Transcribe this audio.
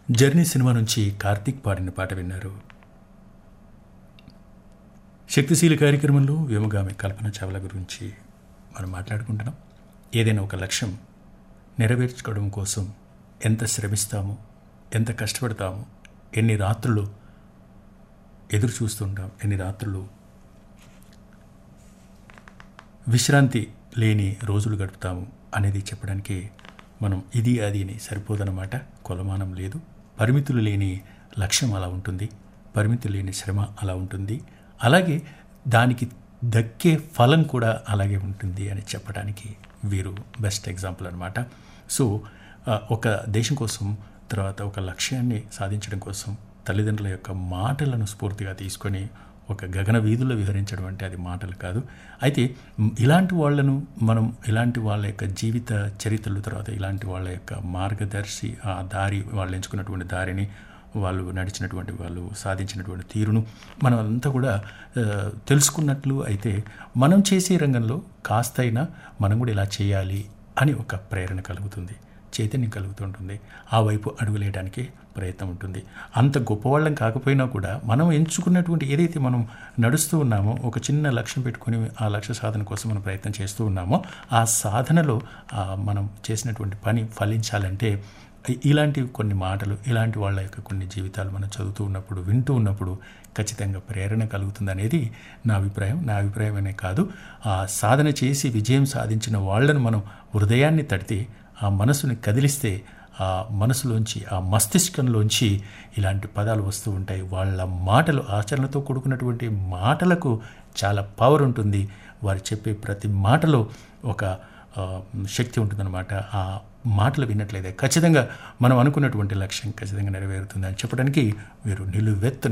journey cinema నుంచి కార్తీక్ పాడిన పాట విన్నారు శక్తిశీల కార్యక్రమంలో వ్యోమగామి కల్పన చావ్లా గురించి మనం మాట్లాడుకుంటున్నాం ఏదైనా ఒక లక్ష్యం నెరవేర్చుకోవడం కోసం ఎంత శ్రమిస్తామో ఎంత కష్టపడతామో ఎన్ని రాత్రులు ఎదురు చూస్తుంటాం ఎన్ని రాత్రులు విశ్రాంతి లేని రోజులు గడుపుతాము అనేది చెప్పడానికి మనం ఇది అది అని సరిపోదన్నమాట కొలమానం లేదు పరిమితులు లేని లక్ష్యం అలా ఉంటుంది పరిమితులు లేని శ్రమ అలా ఉంటుంది అలాగే దానికి దక్కే ఫలం కూడా అలాగే ఉంటుంది అని చెప్పడానికి వీరు బెస్ట్ ఎగ్జాంపుల్ అనమాట సో ఆ, ఒక దేశం కోసం తర్వాత ఒక లక్ష్యాన్ని సాధించడం కోసం తల్లిదండ్రుల యొక్క మాటలను స్ఫూర్తిగా తీసుకొని ఒక గగన వీధుల్లో విహరించడం అంటే అది మాటలు కాదు అయితే మ్, ఇలాంటి వాళ్ళను మనం ఇలాంటి వాళ్ళ యొక్క జీవిత చరిత్రలు తర్వాత ఇలాంటి వాళ్ళ యొక్క మార్గదర్శి ఆ దారి వాళ్ళు ఎంచుకున్నటువంటి దారిని వాళ్ళు నడిచినటువంటి వాళ్ళు సాధించినటువంటి తీరును మనం అంతా కూడా ఆ, తెలుసుకున్నట్లు అయితే మనం చేసే రంగంలో కాస్తైనా మనం కూడా ఇలా చేయాలి అని ఒక ప్రేరణ కలుగుతుంది చైతన్యం కలుగుతుంటుంది ఆ వైపు అడుగులేయడానికి ప్రయత్నం ఉంటుంది అంత గొప్పవాళ్ళం కాకపోయినా కూడా మనం ఎంచుకున్నటువంటి ఏదైతే మనం నడుస్తూ ఉన్నామో ఒక చిన్న లక్ష్యం పెట్టుకొని ఆ లక్ష్య సాధన కోసం మనం ప్రయత్నం చేస్తూ ఉన్నామో ఆ సాధనలో ఆ మనం చేసినటువంటి పని ఫలించాలంటే ఇ- ఇలాంటి కొన్ని మాటలు ఇలాంటి వాళ్ళ యొక్క కొన్ని జీవితాలు మనం చదువుతూ ఉన్నప్పుడు వింటూ ఉన్నప్పుడు ఖచ్చితంగా ప్రేరణ కలుగుతుంది అనేది నా అభిప్రాయం నా అభిప్రాయం అనే కాదు ఆ సాధన చేసి విజయం సాధించిన వాళ్ళను మనం హృదయాన్ని తడితే ఆ మనసుని కదిలిస్తే ఆ మనసులోంచి ఆ మస్తిష్కంలోంచి ఇలాంటి పదాలు వస్తూ ఉంటాయి వాళ్ళ మాటలు ఆచరణతో కూడుకున్నటువంటి మాటలకు చాలా పవర్ ఉంటుంది వారు చెప్పే ప్రతి మాటలో ఒక ఆ, శక్తి ఉంటుందన్నమాట ఆ మాటలు విన్నట్లయితే ఖచ్చితంగా మనం అనుకున్నటువంటి లక్ష్యం ఖచ్చితంగా నెరవేరుతుంది అని చెప్పడానికి వీరు నిలువెత్తు